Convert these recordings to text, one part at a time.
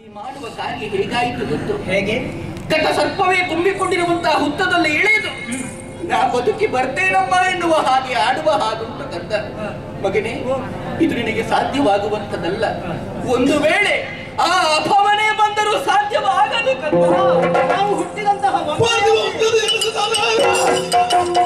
ಮಾಡುವ ಕಾರ್ಯ ಹೇಗಾಯಿತು ಗೊತ್ತು ಹೇಗೆ ಕಟ ಸರ್ಪವೇ ತುಂಬಿಕೊಂಡಿರುವಂತಹ ಹುತ್ತದಲ್ಲಿ ಇಳಿದು ನಾ ಬದುಕಿ ಬರ್ತೇನಮ್ಮ ಎನ್ನುವ ಹಾಗೆ ಆಡುವ ಹಾಗುಂಟು ಕಂದ ಮಗನೇ ಇದು ನಿನಗೆ ಸಾಧ್ಯವಾಗುವಂತದಲ್ಲ ಒಂದು ವೇಳೆ ಆ ಅಭವನೇ ಬಂದರೂ ಸಾಧ್ಯವಾಗದು ಕಂದ ನಾವು ಹುಟ್ಟಿದಂತಹ ವಂಶ ಒಂದು ಹೋಗ್ತದೆ ಎಂದು ಸದಾ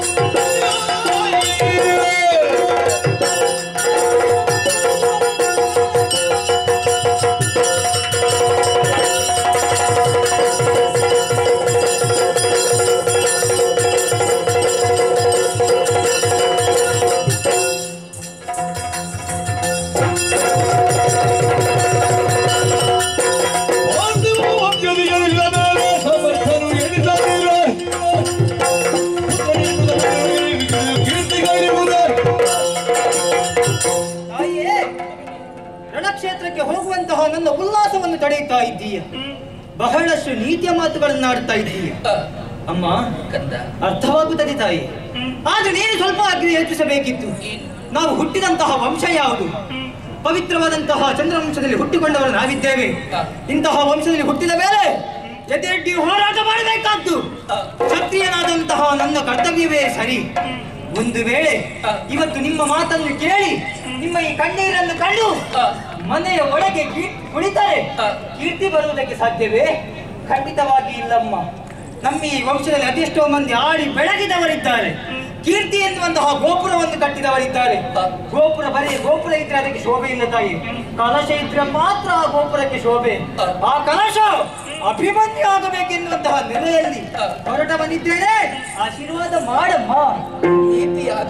ಒಂದು ಹೋಗ್ತದೆಗಳಿಲ್ಲದ ಸಮರ್ಥನು ಎಣಿಸಲಿಲ್ಲ. ಕೀರ್ತಿಗಳಿರುವುದೇ. ತಾಯಿಯೇ ರಣಕ್ಷೇತ್ರಕ್ಕೆ ಹೋಗುವಂತಹ ನನ್ನ ಉಲ್ಲಾಸವನ್ನು ತಡೆಯುತ್ತಾ ಇದ್ದೀಯ ಬಹಳಷ್ಟು ನೀತಿಯ ಮಾತುಗಳನ್ನು ಆಡ್ತಾ ಇದ್ದೀಯ ಅಮ್ಮ ಕಂದ ಅರ್ಥವಾಗುತ್ತದೆ ತಾಯಿ ಆದ್ರೆ ನೀನು ಸ್ವಲ್ಪ ಅಗ್ನಿ ಯೋಚಿಸಬೇಕಿತ್ತು ನಾವು ಹುಟ್ಟಿದಂತಹ ವಂಶ ಯಾವುದು ಪವಿತ್ರವಾದಂತಹ ಚಂದ್ರವಂಶದಲ್ಲಿ ಹುಟ್ಟಿಕೊಂಡವರು ನಾವಿದ್ದೇವೆ ಇಂತಹ ವಂಶದಲ್ಲಿ ಹುಟ್ಟಿದ ಮೇಲೆ ಎದೆಯಡ್ಡಿ ಹೋರಾಟ ಮಾಡಬೇಕಾದ್ದು ಕ್ಷತ್ರಿಯನಾದಂತಹ ನನ್ನ ಕರ್ತವ್ಯವೇ ಸರಿ ಒಂದು ವೇಳೆ ಇವತ್ತು ನಿಮ್ಮ ಮಾತನ್ನು ಕೇಳಿ ನಿಮ್ಮ ಈ ಕಣ್ಣೀರನ್ನು ಕಂಡು ಮನೆಯ ಒಳಗೆ ಕೀ- ಕುಳಿತರೆ ಕೀರ್ತಿ ಬರುವುದಕ್ಕೆ ಸಾಧ್ಯವೇ ಖಂಡಿತವಾಗಿ ಇಲ್ಲಮ್ಮ ನಮ್ಮ ಈ ವಂಶದಲ್ಲಿ ಅದೆಷ್ಟೋ ಮಂದಿ ಆಡಿ ಬೆಳಗಿದವರಿದ್ದಾರೆ ಕೀರ್ತಿ ಎನ್ನುವಂತಹ ಗೋಪುರವನ್ನು ಕಟ್ಟಿದವರಿದ್ದಾರೆ ಗೋಪುರ ಬರೀ ಗೋಪುರ ಇದ್ರೆ ಅದಕ್ಕೆ ಶೋಭೆ ಇಲ್ಲ ತಾಯಿ ಕಲಶ ಇದ್ರೆ ಮಾತ್ರ ಆ ಗೋಪುರಕ್ಕೆ ಶೋಭೆ ಆ ಕಲಶ ಅಭಿಮನ್ಯು ಆಗಬೇಕೆನ್ನುವಂತಹ ನೆಲೆಯಲ್ಲಿ ಹೊರಟ ಬಂದಿದ್ದೇನೆ ಆಶೀರ್ವಾದ ಮಾಡಮ್ಮ ನೀತಿಯಾದ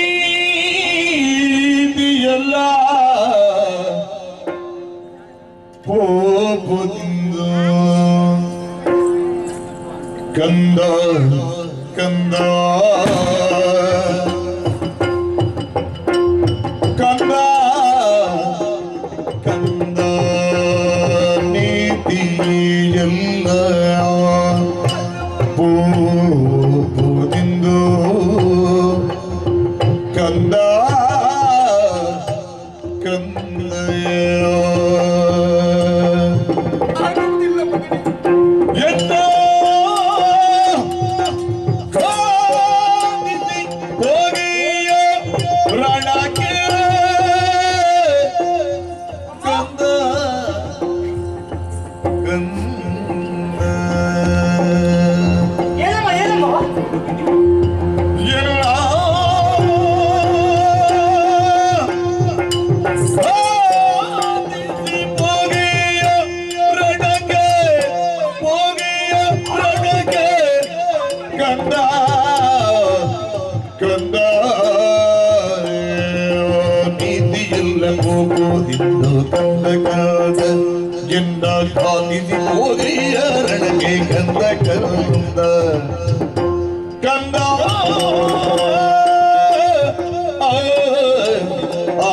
ನೀತಿಯಲ್ಲ ಹೋಗುವುದು ಕಂದ ಕಂದ ಕಂದ ಕಂದ ನೀತಿಯಲ್ಲ ಹೋಗುವುದೆಂದು ಕಂದ ಕಂದ ಆಗುವುದಿಲ್ಲ ಮಗನೇ ಎತ್ತ ಕಾದಿಸಿ ಹೋಗಿಯ ರಣಕ್ಕೆ ಕಂದ ಕಂದ ಏನಮ್ಮ ಏನಮ್ಮ ಎಲ್ಲ ಕಾದಿಸಿ ಹೋಗಿಯ ರಣಕ್ಕೆ ಹೋಗಿಯ ರಣಕ್ಕೆ ಕಂದ ಕಂದ ನೀತಿಯೆಲ್ಲ ಹೋಗೋದಿದ್ದು ಕಂದ ಕಾದ ಎನ್ನ ಕಾದಿಸಿ ಹೋಗಿಯ ರಣಕ್ಕೆ ಕಂದ ಕಂದ ಕಂದ ಆ, ಆ,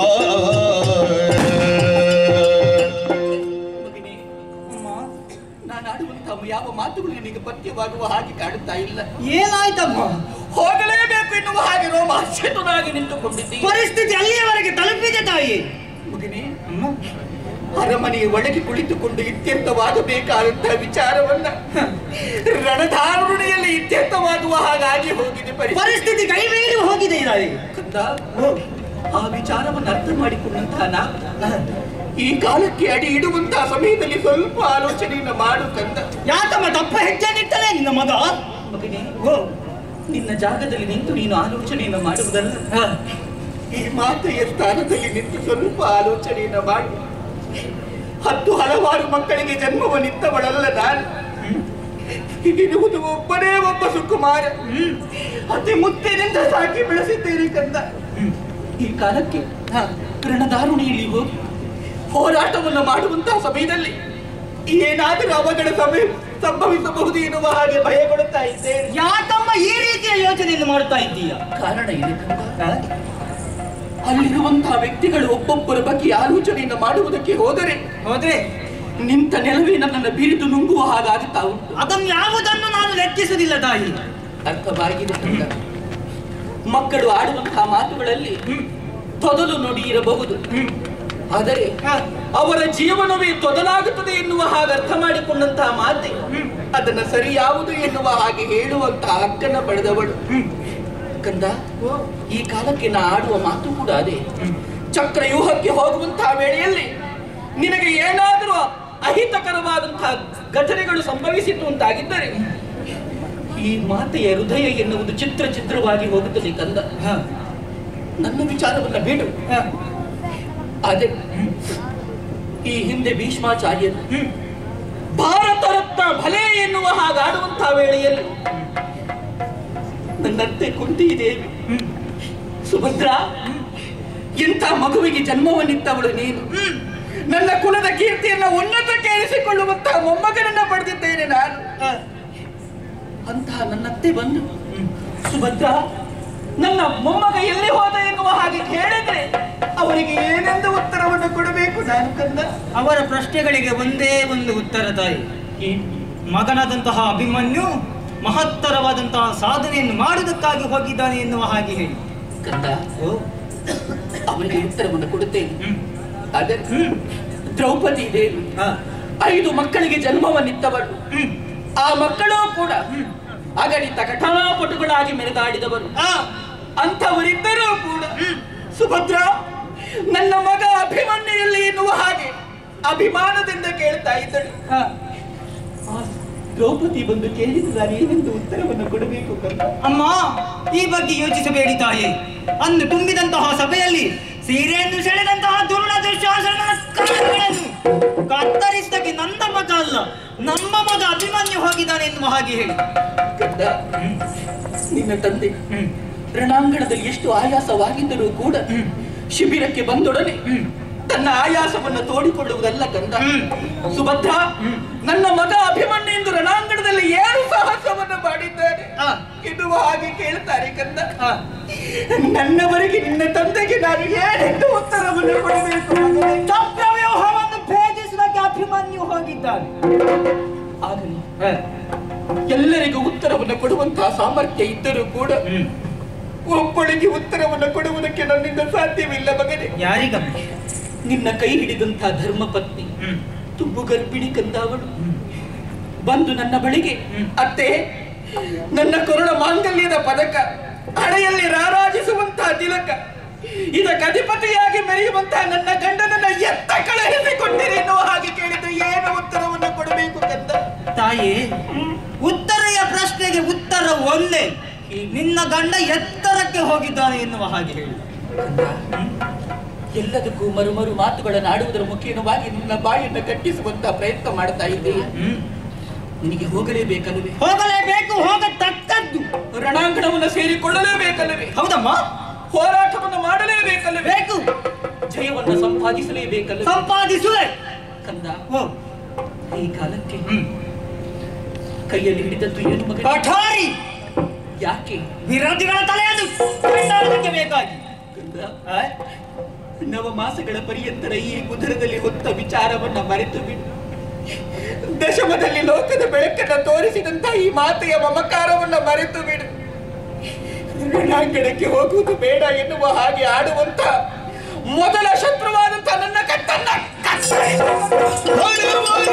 ಮಗನೇ ನಾನು ಆಡುವಂತಹ ಯಾವ ಮಾತುಗಳು ನಿನಗೆ ಪಥ್ಯವಾಗುವ ಹಾಗೆ ಕಾಡುತ್ತಾ ಇಲ್ಲ ಏನಾಯ್ತಮ್ಮ ಹೋಗಲೇಬೇಕು ಎನ್ನುವ ಹಾಗೆ ರೋಮಾಂಚಿತನಾಗಿ ನಿಂತುಕೊಂಡಿದ್ದೀನಿ ಪರಿಸ್ಥಿತಿ ಅಲ್ಲಿಯವರೆಗೆ ತಲುಪಿದೆ ತಾಯಿ ಮಗನೇ ಅಮ್ಮ ಅರಮನೆಯ ಒಳಗೆ ಕುಳಿತುಕೊಂಡು ಇತ್ಯರ್ಥವಾಗಬೇಕಾದಂತಹ ವಿಚಾರವನ್ನ ರಣಧಾರುಣಿಯಲ್ಲಿ ಇತ್ಯರ್ಥವಾಗುವ ಹಾಗಾಗಿ ಹೋಗಿದೆ ಪರಿಸ್ಥಿತಿ ಪರಿಸ್ಥಿತಿ ಕೈ ಮೀರಿ ಹೋಗಿದೆ ತಾಯಿ ಕಂದ, ಆ ವಿಚಾರವನ್ನು ಅರ್ಥ ಮಾಡಿಕೊಂಡಂತಹ ನಾ ಈ ಕಾಲಕ್ಕೆ ಅಡಿ ಇಡುವಂತಹ ಸಮಯದಲ್ಲಿ ಸ್ವಲ್ಪ ಆಲೋಚನೆಯನ್ನ ಮಾಡು ಕಂದ ಯಾಕಮ್ಮ ತಪ್ಪ ಹೆಜ್ಜೆ ನಿಟ್ಟಲೆ ನಿನ್ನ ಮಗ ಮಗನೇ ನಿನ್ನ ಜಾಗದಲ್ಲಿ ನಿಂತು ನೀನು ಆಲೋಚನೆಯನ್ನು ಮಾಡುವುದಲ್ಲ ಈ ಮಾತೆಯ ಸ್ಥಾನದಲ್ಲಿ ನಿಂತು ಸ್ವಲ್ಪ ಆಲೋಚನೆಯನ್ನ ಮಾಡು ಹತ್ತು ಹಲವಾರು ಮಕ್ಕಳಿಗೆ ಜನ್ಮವನ್ನಿತ್ತವಳಲ್ಲ ನಾನು ಇದಿರುವುದು ಒಬ್ಬನೇ ಒಬ್ಬ ಸುಕುಮಾರ ಅತಿ ಮುತ್ತಿನಿಂದ ಸಾಕಿ ಬೆಳೆಸಿದ್ದೇನೆ ಕಂದ ಈ ಕಾಲಕ್ಕೆ ರಣದಾರುಣಿಯಲ್ಲಿ ಹೋಗಿ ಹೋರಾಟವನ್ನು ಮಾಡುವಂತಹ ಸಮಯದಲ್ಲಿ ಏನಾದರೂ ಅವಘಡ ಸಮಯ ಸಂಭವಿಸಬಹುದು ಎನ್ನುವ ಹಾಗೆ ಭಯಪಡುತ್ತಾ ಇದ್ದೇನೆ ಯಾಕಮ್ಮ ಈ ರೀತಿಯ ಯೋಚನೆಯನ್ನು ಮಾಡ್ತಾ ಇದ್ದೀಯ ಕಾರಣ ಇದೆ ಕಂದ ಅಲ್ಲಿರುವಂತಹ ವ್ಯಕ್ತಿಗಳು ಒಬ್ಬೊಬ್ಬರ ಬಗ್ಗೆ ಆಲೋಚನೆಯನ್ನು ಮಾಡುವುದಕ್ಕೆ ಹೋದರೆ ಹೋದ್ರೆ ನಿಂತ ನೆಲವೇ ನನ್ನನ್ನು ಬಿರಿದು ನುಂಗುವ ಹಾಗಾಗುತ್ತಾ ಉಂಟು ಅದನ್ನು ಯಾವುದನ್ನು ನಾನು ಲೆಕ್ಕಿಸುವುದಿಲ್ಲ ತಾಯಿ ಅರ್ಥವಾಗಿದೆ ಕಂದ ಮಕ್ಕಳು ಆಡುವಂತಹ ಮಾತುಗಳಲ್ಲಿ ತೊದಲು ನುಡಿ ಇರಬಹುದು ಆದರೆ ಹ. ಅವರ ಜೀವನವೇ ತೊದಲಾಗುತ್ತದೆ ಎನ್ನುವ ಹಾಗೆ ಅರ್ಥ ಮಾಡಿಕೊಂಡಂತಹ ಮಾತೆ ಅದನ್ನ ಸರಿ ಯಾವುದು ಎನ್ನುವ ಹಾಗೆ ಹೇಳುವಂತಹ ಹಕ್ಕನ್ನ ಪಡೆದವಳು ಕಂದ ಈ ಕಾಲಕ್ಕೆ ನಾ ಆಡುವ ಮಾತು ಕೂಡ ಅದೇ ಚಕ್ರವ್ಯೂಹಕ್ಕೆ ಹೋಗುವಂತಹ ವೇಳೆಯಲ್ಲಿ ನಿನಗೆ ಏನಾದರೂ ಅಹಿತಕರವಾದಂತಹ ಘಟನೆಗಳು ಸಂಭವಿಸಿತು ಅಂತಾಗಿದ್ದರೆ ಈ ಮಾತೆಯ ಹೃದಯ ಎನ್ನುವುದು ಚಿತ್ರ ಚಿತ್ರವಾಗಿ ಹೋಗುತ್ತದೆ ಕಂದ ಹ. ನನ್ನ ವಿಚಾರವನ್ನ ಬಿಡು ಹ. ಆದರೆ ಈ ಹಿಂದೆ ಭೀಷ್ಮಾಚಾರ್ಯರು ಹ್ಮ್. ಭಾರತ ರತ್ನ ಭಲೆ ಎನ್ನುವ ಹಾಗಾಡುವಂತಹ ವೇಳೆಯಲ್ಲಿ ನನ್ನತ್ತೆ ಕುಂತಿ ದೇವಿ ಹ್ಮ್. ಸುಭದ್ರ ಇಂಥ ಮಗುವಿಗೆ ಜನ್ಮವನ್ನಿತ್ತವಳು ನೀನು ನನ್ನ ಕುಲದ ಕೀರ್ತಿಯನ್ನ ಉನ್ನತಕ್ಕೆ ಏರಿಸಿಕೊಳ್ಳುವಂತಹ ಮೊಮ್ಮಗನನ್ನ ಪಡೆದಿದ್ದೇನೆ ನಾನು ಹ. ಅಂತಹ ನನ್ನತ್ತೆ ಬಂದು ಸುಭದ್ರ ನನ್ನ ಮೊಮ್ಮಗ ಎಲ್ಲಿ ಹೋದ ಎನ್ನುವ ಹಾಗೆ ಕೇಳಿದ್ರೆ ಅವರಿಗೆ ಏನೆಂದು ಉತ್ತರವನ್ನು ಕೊಡಬೇಕು ನಾನು ಕಂದ ಅವರ ಪ್ರಶ್ನೆಗಳಿಗೆ ಒಂದೇ ಒಂದು ಉತ್ತರ ತಾಯಿ ಈ ಮಗನಾದಂತಹ ಅಭಿಮನ್ಯು ಮಹತ್ತರವಾದಂತಹ ಸಾಧನೆಯನ್ನು ಮಾಡುವುದಕ್ಕಾಗಿ ಹೋಗಿದ್ದಾನೆ ಎನ್ನುವ ಹಾಗೆ ಹೇಳಿ ಕಂದ ಓ ಅವರಿಗೆ ಉತ್ತರವನ್ನು ಕೊಡುತ್ತೇನೆ ಹ್ಮ್. ಆದರೆ ಹ್ಮ್. ದ್ರೌಪದಿ ದೇವಿ ಹ. ಐದು ಮಕ್ಕಳಿಗೆ ಜನ್ಮವನ್ನಿತ್ತವಳು ಹ್ಮ್. ಆ ಮಕ್ಕಳು ಕೂಡ ಅಗಣಿತ ಘಟನಾಪಟುಗಳಾಗಿ ಮೆರೆದಾಡಿದವರು ಆ. ಅಂಥವರಿದ್ದರೂ ಕೂಡ ಸುಭದ್ರ ನನ್ನ ಮಗ ಅಭಿಮನ್ಯುಯಲ್ಲಿ ಎನ್ನುವ ಹಾಗೆ ಅಭಿಮಾನದಿಂದ ಕೇಳ್ತಾ ಇದ್ದಳು ಹ. ಆ ದ್ರೌಪದಿ ಬಂದು ಕೇಳಿದ್ರೆ ನಾನು ಏನೆಂದು ಉತ್ತರವನ್ನು ಕೊಡಬೇಕು ಕಂದ ಅಮ್ಮ ಈ ಬಗ್ಗೆ ಯೋಚಿಸಬೇಡಿ ತಾಯಿ ಅಂದು ತುಂಬಿದಂತಹ ಸಭೆಯಲ್ಲಿ ಸೀರೆಯನ್ನು ಸೆಳೆದಂತಹ ದುರುಳ ದುಶ್ಯಾಸನ ಕಣ್ಣುಗಳನ್ನು ಕತ್ತರಿಸಿದಕ್ಕೆ ನನ್ನ ಮಗ ಅಲ್ಲ ನಮ್ಮ ಮಗ ಅಭಿಮನ್ಯು ಹೋಗಿದ್ದಾನೆ ಎನ್ನುವ ಹಾಗೆ ಹೇಳಿ ಕಂದ ನಿನ್ನ ತಂದೆ ಹ್ಮ್. ರಣಾಂಗಣದಲ್ಲಿ ಎಷ್ಟು ಆಯಾಸವಾಗಿದ್ದರೂ ಕೂಡ ಹ್ಮ್. ಶಿಬಿರಕ್ಕೆ ಬಂದೊಡನೆ ಹ್ಮ್. ತನ್ನ ಆಯಾಸವನ್ನು ತೋಡಿಕೊಳ್ಳುವುದಲ್ಲ ಕಂದ ಹ್ಮ್. ಸುಭದ್ರ ಹ್ಮ್. ನನ್ನ ಮಗ ಅಭಿಮನ್ಯು ಎಂದು ರಣಾಂಗಣದಲ್ಲಿ ಏನು ಸಾಹಸವನ್ನು ಮಾಡಿದ್ದಾನೆ ಆ. ಎನ್ನುವ ಹಾಗೆ ಕೇಳ್ತಾರೆ ಕಂದ ಆ. ನನ್ನವರೆಗೆ ನಿನ್ನ ತಂದೆಗೆ ನಾನು ಏನೆಂದು ಉತ್ತರವನ್ನು ಕೊಡಬೇಕು ಮಗನೇ? ಚಕ್ರವ್ಯೂಹವನ್ನು ಭೇದಿಸುವುದಕ್ಕೆ ಅಭಿಮನ್ಯು ಹೋಗಿದ್ದಾನೆ ಆಗಲಿ ಹ. ಎಲ್ಲರಿಗೂ ಉತ್ತರವನ್ನು ಕೊಡುವಂತಹ ಸಾಮರ್ಥ್ಯ ಇದ್ದರೂ ಕೂಡ ಹ್ಮ್. ಒಬ್ಬಳಿಗೆ ಉತ್ತರವನ್ನು ಕೊಡುವುದಕ್ಕೆ ನನ್ನಿಂದ ಸಾಧ್ಯವಿಲ್ಲ ಮಗನೇ ಯಾರಿಗಮ್ಮ ನಿನ್ನ ಕೈ ಹಿಡಿದಂತಹ ಧರ್ಮಪತ್ನಿ ಹ್ಮ್. ತುಂಬು ಗರ್ಭಿಣಿ ಕಂದವಳು ಬಂದು ನನ್ನ ಬಳಿಗೆ ಹ್ಮ್. ಅತ್ತೆ ನನ್ನ ಕೊರಳ ಮಾಂಗಲ್ಯದ ಪದಕ ಹಣೆಯಲ್ಲಿ ರಾರಾಜಿಸುವಂತಹ ತಿಲಕ ಇದಕ್ಕೆ ಅಧಿಪತಿಯಾಗಿ ಮೆರೆಯುವಂತಹ ನನ್ನ ಗಂಡನನ್ನ ಎತ್ತ ಕಳುಹಿಸಿಕೊಟ್ಟಿರಿ ಎನ್ನುವ ಹಾಗೆ ಕೇಳಿದ್ರೆ ಏನು ಉತ್ತರವನ್ನು ಕೊಡಬೇಕು ಕಂದ ತಾಯಿ ಉತ್ತರೆಯ ಪ್ರಶ್ನೆಗೆ ಉತ್ತರ ಒಂದೇ ನಿನ್ನ ಗಂಡ ಎತ್ತರಕ್ಕೆ ಹೋಗಿದ್ದಾನೆ ಎನ್ನುವ ಹಾಗೆ ಹೇಳಿ ಎಲ್ಲದಕ್ಕೂ ಮರುಮರು ಮಾತುಗಳನ್ನು ಆಡುವುದರ ಮುಖೇನವಾಗಿ ನಿನ್ನ ಬಾಯನ್ನು ಕಟ್ಟಿಸುವಂತಹ ಪ್ರಯತ್ನ ಮಾಡ್ತಾ ಇದ್ದೀಯ ಹ್ಮ್. ನಿನಗೆ ಹೋಗಲೇಬೇಕಲ್ಲವೇ ಹೋಗಲೇಬೇಕು ಹೋಗತಕ್ಕದ್ದು ರಣಾಂಗಣವನ್ನು ಸೇರಿಕೊಳ್ಳಲೇಬೇಕಲ್ಲವೇ ಹೌದಮ್ಮ ಹೋರಾಟವನ್ನು ಮಾಡಲೇಬೇಕಲ್ಲವೇ ಬೇಕು ಜಯವನ್ನು ಸಂಪಾದಿಸಲೇಬೇಕಲ್ಲವೇ ಸಂಪಾದಿಸುವೆ ಕಂದ ಓ ಈ ಕಾಲಕ್ಕೆ ಹ್ಮ್. ಕೈಯಲ್ಲಿ ಹಿಡಿದದ್ದು ಏನು ಮಗ ಪಠಾರಿ ಯಾಕೆ ವಿರೋಧಿಗಳ ತಲೆಯನ್ನು ಕೊಂಡಾಡೋದಕ್ಕೆ ಬೇಕಾಗಿ ಕಂದ ಆ? ನವ ಮಾಸಗಳ ಪರ್ಯಂತರ ಈ ಕುದುರದಲ್ಲಿ ಹೊತ್ತ ವಿಚಾರವನ್ನ ಮರೆತು ಬಿಡು ದಶಮದಲ್ಲಿ ಲೋಕದ ಬೆಳಕನ್ನ ತೋರಿಸಿದಂತ ಈ ಮಾತೆಯ ಮಮಕಾರವನ್ನ ಮರೆತು ಬಿಡು ರಣಾಂಗಣಕ್ಕೆ ಹೋಗುವುದು ಬೇಡ ಎನ್ನುವ ಹಾಗೆ ಆಡುವಂತ ಮೊದಲ ಶತ್ರುವಾದಂತ ನನ್ನ ಕತ್ತನ್ನ ಕತ್ತರಿಸು.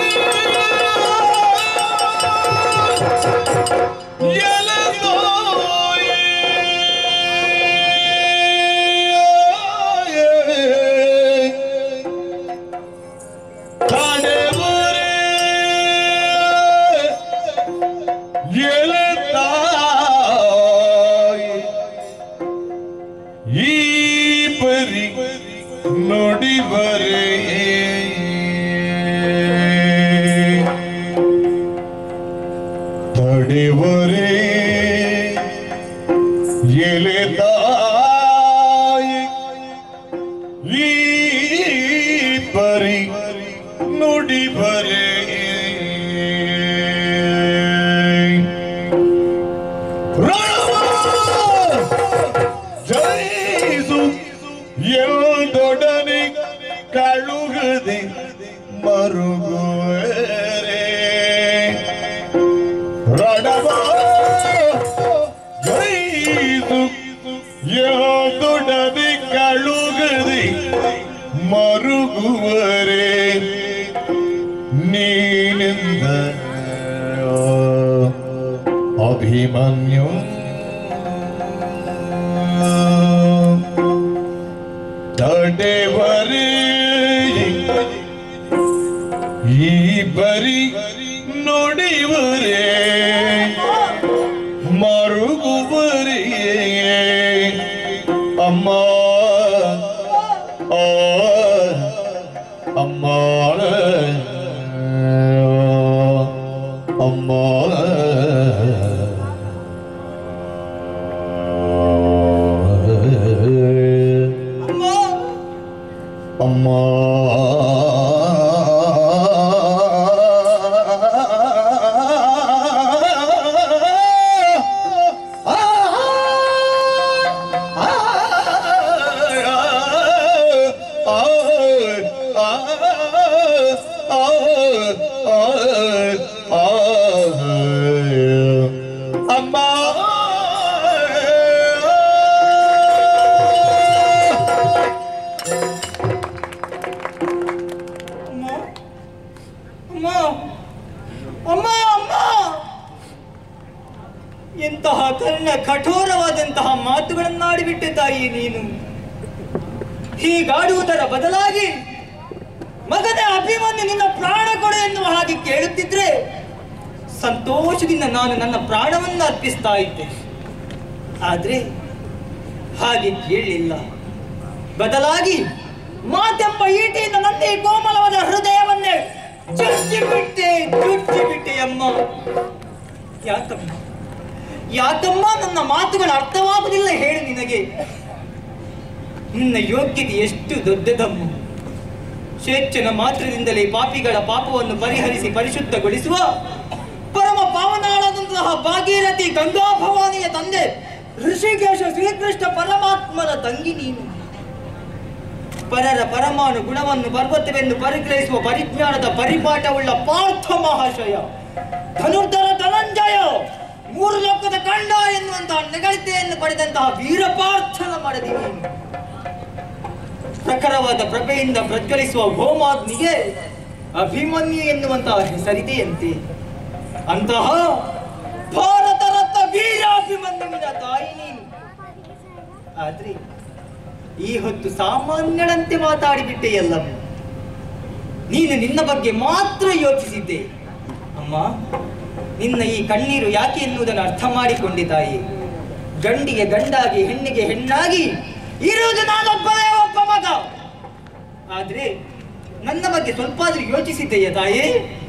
ಈ ಪರಿ ನೋಡಿ ಬರೇ ತಡೆವರೇ ಎಲೆ ತಾಯಿ ಈ ಪರಿ ನುಡಿ ಬರೇ ಜಯಿಸು ಎಂದೊಡನೆ ಕಳುಗದೆ ಮರುಗುವರೆ ರಣವ ಜಯಿಸು ಎಂದೊಡನೆ ಕಳುಗದೆ ಮರುಗುವರೆ ಕಳುಗುವರೆ ನೀನಿಂದ ಅಭಿಮನ್ಯು ತಡೆವರೇ ಈ ಬರಿ ನುಡಿವರೇ ಮರುಗುವರೇ ಅಮ್ಮ ಆ, ಅಮ್ಮ ಅಮ್ಮ ಅಮ್ಮ ಅಮ್ಮ ಅಮ್ಮ ಅಮ್ಮ ಅಮ್ಮ ಅಮ್ಮ ಅಮ್ಮ ಎಂತಹ ಕರ್ಣ ಕಠೋರವಾದಂತಹ ಮಾತುಗಳನ್ನಾಡಿಬಿಟ್ಟೆ ತಾಯಿ ನೀನು ಹೀಗಾಡುವುದರ ಬದಲಾಗಿ ಮಗನೇ ಅಭಿಮನ್ಯು ನಿನ್ನ ಪ್ರಾಣ ಕೊಡು ಎನ್ನುವ ಹಾಗೆ ಕೇಳುತ್ತಿದ್ರೆ ಸಂತೋಷದಿಂದ ನಾನು ನನ್ನ ಪ್ರಾಣವನ್ನು ಅರ್ಪಿಸ್ತಾ ಇದ್ದೆ ಆದ್ರೆ ಹಾಗೆ ಕೇಳಲಿಲ್ಲ ಬದಲಾಗಿ ಮಾತೆಂಬ ಈಟಿಯಿಂದ ನನ್ನ ಈ ಕೋಮಲವಾದ ಹೃದಯವನ್ನೇ ಚುಚ್ಚಿ ಬಿಟ್ಟೆ ಚುಚ್ಚಿ ಬಿಟ್ಟೆ ಅಮ್ಮ ಯಾಕಮ್ಮ ಯಾಕಮ್ಮ ನನ್ನ ಮಾತುಗಳು ಅರ್ಥವಾಗುವುದಿಲ್ಲ ಹೇಳು ನಿನಗೆ ನಿನ್ನ ಯೋಗ್ಯತೆ ಎಷ್ಟು ದೊಡ್ಡದಮ್ಮ ಸ್ವೇಚ್ಛನ ಮಾತ್ರದಿಂದಲೇ ಪಾಪಿಗಳ ಪಾಪವನ್ನು ಪರಿಹರಿಸಿ ಪರಿಶುದ್ಧಗೊಳಿಸುವ ಪರಮ ಪಾವನಾಳಾದಂತಹ ಭಾಗೀರಥಿ ಗಂಗಾ ಭವಾನಿಯ ತಂದೆ ಋಷಿಕೇಶ ಶ್ರೀಕೃಷ್ಣ ಪರಮಾತ್ಮನ ತಂಗಿ ನೀನು ಪರರ ಪರಮಾಣು ಗುಣವನ್ನು ಪರ್ವತವೆಂದು ಪರಿಗ್ರಹಿಸುವ ಪರಿಜ್ಞಾನದ ಪರಿಪಾಠವುಳ್ಳ ಪಾರ್ಥ ಮಹಾಶಯ ಧನುರ್ಧರ ಧನಂಜಯ ಮೂರು ಲೋಕದ ಕಂಡ ಎನ್ನುವಂತಹ ನೆಗಳಿಕೆಯನ್ನು ಪಡೆದಂತಹ ವೀರಪಾರ್ಥನ ಮಡದಿ ನೀನು ಪ್ರಖರವಾದ ಪ್ರಭೆಯಿಂದ ಪ್ರಜ್ವಲಿಸುವ ಹೋಮಾಗ್ನಿಗೆ ಅಭಿಮನ್ಯು ಎನ್ನುವಂತಹ ಹೆಸರಿದೆಯಂತೆ ಅಂತಹ ಭಾರತ ರತ್ನ ವೀರಾಭಿಮನ್ಯುವಿನ ತಾಯಿ ನೀನು ಆದ್ರೆ ಈ ಹೊತ್ತು ಸಾಮಾನ್ಯಳಂತೆ ಮಾತಾಡಿಬಿಟ್ಟೆಯಲ್ಲ ನೀನು ನಿನ್ನ ಬಗ್ಗೆ ಮಾತ್ರ ಯೋಚಿಸಿದ್ದೆ ಅಮ್ಮ ನಿನ್ನ ಈ ಕಣ್ಣೀರು ಯಾಕೆ ಎನ್ನುವುದನ್ನು ಅರ್ಥ ಮಾಡಿಕೊಂಡೆ ತಾಯಿ ಗಂಡಿಗೆ ಗಂಡಾಗಿ ಹೆಣ್ಣಿಗೆ ಹೆಣ್ಣಾಗಿ ಇರುವುದು ನಾನೊಬ್ಬನೇ ಒಬ್ಬ ಮಗ ಆದ್ರೆ ನನ್ನ ಬಗ್ಗೆ ಸ್ವಲ್ಪ ಆದ್ರೂ ಯೋಚಿಸಿದ್ದೆಯ ತಾಯಿ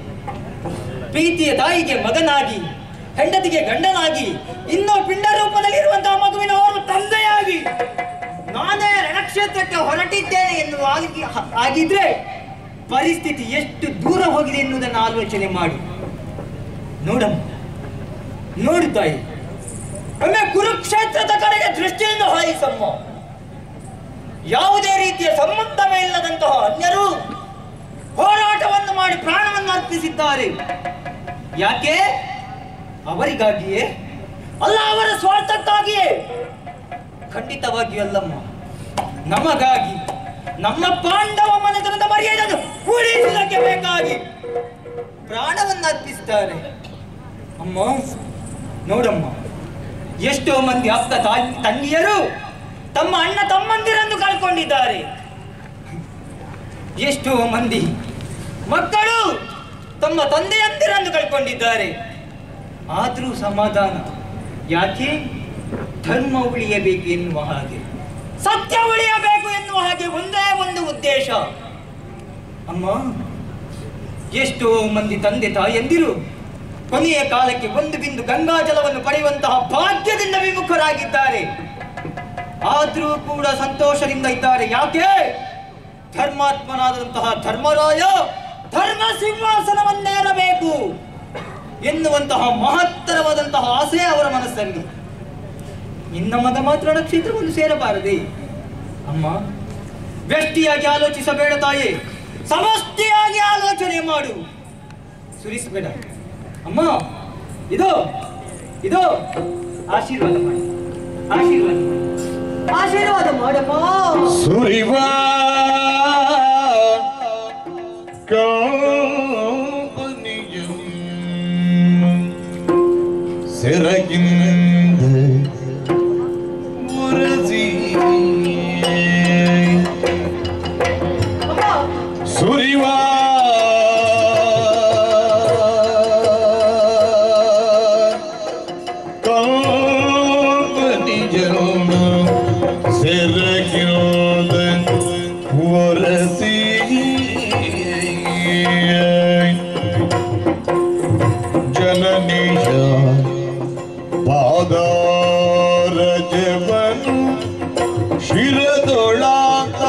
ಪ್ರೀತಿಯ ತಾಯಿಗೆ ಮಗನಾಗಿ ಹೆಂಡತಿಗೆ ಗಂಡನಾಗಿ ಇನ್ನೂ ಪಿಂಡ ರೂಪದಲ್ಲಿರುವಂತಹ ಮಗುವಿನ ಅವರು ತಂದೆಯಾಗಿ ನಾನೇ ರಣಕ್ಷೇತ್ರಕ್ಕೆ ಹೊರಟಿದ್ದೇನೆ ಎನ್ನುವ ಆಗಿ- ಆಗಿದ್ರೆ ಪರಿಸ್ಥಿತಿ ಎಷ್ಟು ದೂರ ಹೋಗಿದೆ ಎನ್ನುವುದನ್ನು ಆಲೋಚನೆ ಮಾಡಿ ನೋಡಮ್ಮ ನೋಡು ತಾಯಿ ಒಮ್ಮೆ ಕುರುಕ್ಷೇತ್ರದ ಕಡೆಗೆ ದೃಷ್ಟಿಯನ್ನು ಹಾಯಿಸಮ್ಮ ಯಾವುದೇ ರೀತಿಯ ಸಂಬಂಧವೇ ಇಲ್ಲದಂತಹ ಅನ್ಯರು ಹೋರಾಟವನ್ನು ಮಾಡಿ ಪ್ರಾಣವನ್ನು ಅರ್ಪಿಸಿದ್ದಾರೆ ಯಾಕೆ ಅವರಿಗಾಗಿಯೇ ಅಲ್ಲ ಅವರ ಸ್ವಾರ್ಥಕ್ಕಾಗಿಯೇ ಖಂಡಿತವಾಗಿಯೂ ಅಲ್ಲಮ್ಮ ನಮಗಾಗಿ ನಮ್ಮ ಪಾಂಡವ ಮನೆತನದ ಮರ್ಯಾದೆಯನ್ನು ಉಳಿಸುವುದಕ್ಕೆ ಬೇಕಾಗಿ ಪ್ರಾಣವನ್ನು ಅರ್ಪಿಸ್ತಾರೆ ಅಮ್ಮ ನೋಡಮ್ಮ ಎಷ್ಟೋ ಮಂದಿ ಅಪ್ಪ ತಾಯಿ ತಂಗಿಯರು ತಮ್ಮ ಅಣ್ಣ ತಮ್ಮಂದಿರನ್ನು ಕಳ್ಕೊಂಡಿದ್ದಾರೆ ಎಷ್ಟೋ ಮಂದಿ ಮಕ್ಕಳು ತಮ್ಮ ತಂದೆಯಂದಿರನ್ನು ಕಳ್ಕೊಂಡಿದ್ದಾರೆ ಆದರೂ ಸಮಾಧಾನ ಯಾಕೆ ಧರ್ಮ ಉಳಿಯಬೇಕು ಎನ್ನುವ ಹಾಗೆ ಸತ್ಯ ಉಳಿಯಬೇಕು ಎನ್ನುವ ಹಾಗೆ ಒಂದೇ ಒಂದು ಉದ್ದೇಶ ಅಮ್ಮ ಎಷ್ಟೋ ಮಂದಿ ತಂದೆ ತಾಯಂದಿರು ಕೊನೆಯ ಕಾಲಕ್ಕೆ ಒಂದು ಬಿಂದು ಗಂಗಾ ಜಲವನ್ನು ಪಡೆಯುವಂತಹ ಭಾಗ್ಯದಿಂದ ವಿಮುಖರಾಗಿದ್ದಾರೆ ಆದರೂ ಕೂಡ ಸಂತೋಷದಿಂದ ಇದ್ದಾರೆ ಯಾಕೆ ಧರ್ಮಾತ್ಮನಾದಂತಹ ಧರ್ಮರಾಯ ಧರ್ಮ ಸಿಂಹಾಸನವನ್ನೇರಬೇಕು ಎನ್ನುವಂತಹ ಮಹತ್ತರವಾದಂತಹ ಆಸೆ ಅವರ ಮನಸ್ಸಲ್ಲಿ ನಿನ್ನ ಮಗ ಮಾತ್ರ ನಕ್ಷತ್ರವನ್ನು ಸೇರಬಾರದೆ ಅಮ್ಮ ವ್ಯಷ್ಟಿಯಾಗಿ ಆಲೋಚಿಸಬೇಡ ತಾಯಿ ಸಮಷ್ಟಿಯಾಗಿ ಆಲೋಚನೆ ಮಾಡು ಸುರಿಸಬೇಡ ಅಮ್ಮ ಇದು ಇದು ಆಶೀರ್ವಾದ ಮಾಡಿ ಆಶೀರ್ವಾದ ಮಾಡಿ ಆಶೀರ್ವಾದ ಮಾಡಮ್ಮ ಸುರಿವಾ ಕಾಂಬನಿಯು ಸೆರಗಿಂದ ಉರಸಿ ಸುರಿವ ಕಾಂಬನಿಯನು ಸೆರಗಿಂದ ಉರಸಿ ಜನನೀಯ ಪಾದಾರಜವನು ಶಿರದೊಳಾಕ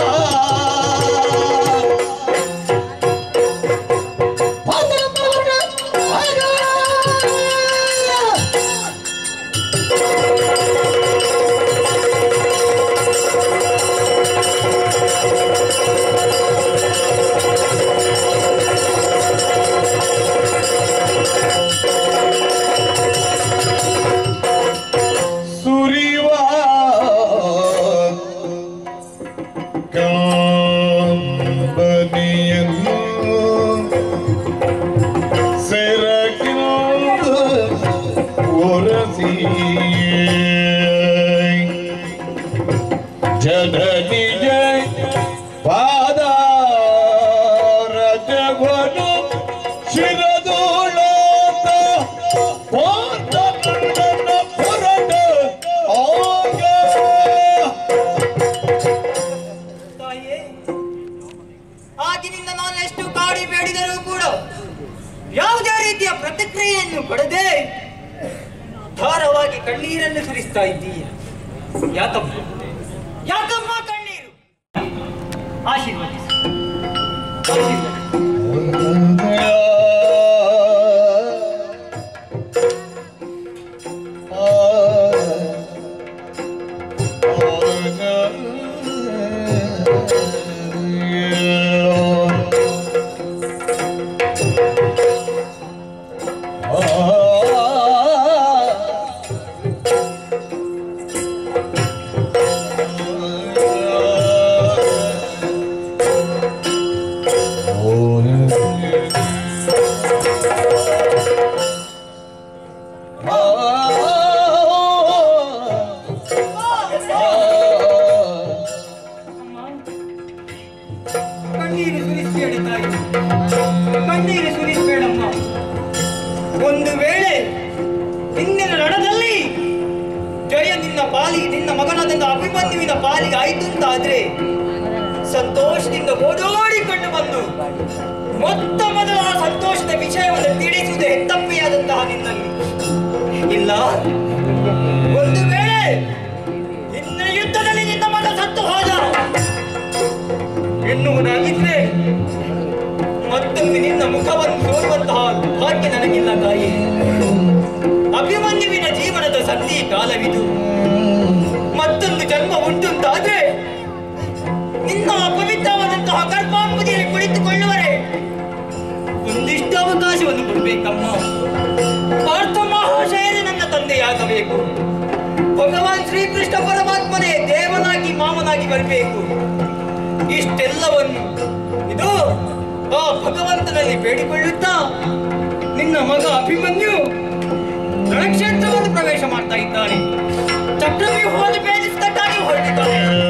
ಸುರಿವ ಕಂಬನಿಯನ್ನು ಸೆರಗಿನೊಂದು ಒರಸಿ ಜನನಿಯ ಪಾದ ರಜವನು ಶಿರದೋಳಾತ ಪಾದಕಂಡನ ಹೊರಟ ಆಗ ತಾಯಿಯೇ ಆಗಿನಿಂದ ನಾನು ಎಷ್ಟು ಕಾಡಿ ಬೇಡಿದರೂ ಕೂಡ ಯಾವುದೇ ರೀತಿಯ ಪ್ರತಿಕ್ರಿಯೆಯನ್ನು ಪಡೆದೇ ಧಾರವಾಗಿ ಕಣ್ಣೀರನ್ನು ಸುರಿಸ್ತಾ ಇದ್ದೀಯ ಯಾಕಮ್ಮ ಯಾಕಮ್ಮ ಕಣ್ಣೀರು ಆಶೀರ್ವದಿಸು ಆಶೀರ್ವದಿಸು. ಕಣ್ಣೀರು ಸುರಿಸಬೇಡ ತಾಯಿ ಕಣ್ಣೀರು ಸುರಿಸಬೇಡಮ್ಮ ಒಂದು ವೇಳೆ ಇಂದಿನ ರಣದಲ್ಲಿ ಜಯ ನಿನ್ನ ಪಾಲಿಗೆ ನಿನ್ನ ಮಗನಾದಂತ ಅಭಿಮನ್ಯುವಿನ ಪಾಲಿಗೆ ಆಯ್ತು ಅಂತಾದ್ರೆ ಸಂತೋಷದಿಂದ ಓಡೋಡಿಕೊಂಡು ಬಂದು ಮೊತ್ತ ಮೊದಲ ಆ ಸಂತೋಷದ ವಿಷಯವನ್ನು ತಿಳಿಸುವುದೇ ಹೆತ್ತಪ್ಪಿಯಾದಂತಹ ನಿನ್ನಲ್ಲಿ ಇಲ್ಲ ಒಂದು ವೇಳೆ ಇಂದಿನ ಯುದ್ಧದಲ್ಲಿ ನಿನ್ನ ಮಗ ಸತ್ತು ಹೋದ ಎನ್ನುವುದಾಗಿದ್ರೆ ಮತ್ತೊಮ್ಮೆ ನಿನ್ನ ಮುಖವನ್ನು ನೋಡುವಂತಹ ಭಾಗ್ಯ ನನಗಿಲ್ಲ ತಾಯಿ ಅಭಿಮನ್ಯುವಿನ ಜೀವನದ ಸಂಧಿ ಕಾಲವಿದು ಮತ್ತೊಂದು ಜನ್ಮ ಉಂಟುಂಟಾದ್ರೆ ನಿನ್ನ ಅಪವಿತ್ರವಾದಂತಹ ಗರ್ಭಾಂಬುದಿಯಲ್ಲಿ ಕುಳಿತುಕೊಳ್ಳುವರೆ ಒಂದಿಷ್ಟು ಅವಕಾಶವನ್ನು ಕೊಡಬೇಕಮ್ಮ ಪಾರ್ಥ ಮಹಾಶಯನೇ ನನ್ನ ತಂದೆಯಾಗಬೇಕು ಭಗವಾನ್ ಶ್ರೀಕೃಷ್ಣ ಪರಮಾತ್ಮನೇ ದೇವನಾಗಿ ಮಾವನಾಗಿ ಬರಬೇಕು ಇಷ್ಟೆಲ್ಲವನ್ನು ಇದು ಆ ಭಗವಂತನಲ್ಲಿ ಬೇಡಿಕೊಳ್ಳುತ್ತಾ ನಿನ್ನ ಮಗ ಅಭಿಮನ್ಯು ರಣಕ್ಷೇತ್ರವನ್ನು ಪ್ರವೇಶ ಮಾಡ್ತಾ ಇದ್ದಾನೆ ಚಕ್ರವ್ಯೂಹವನ್ನು ಭೇದಿಸಿದಟ್ಟಾಗಿ ಹೊರಟಿದ್ದಾನೆ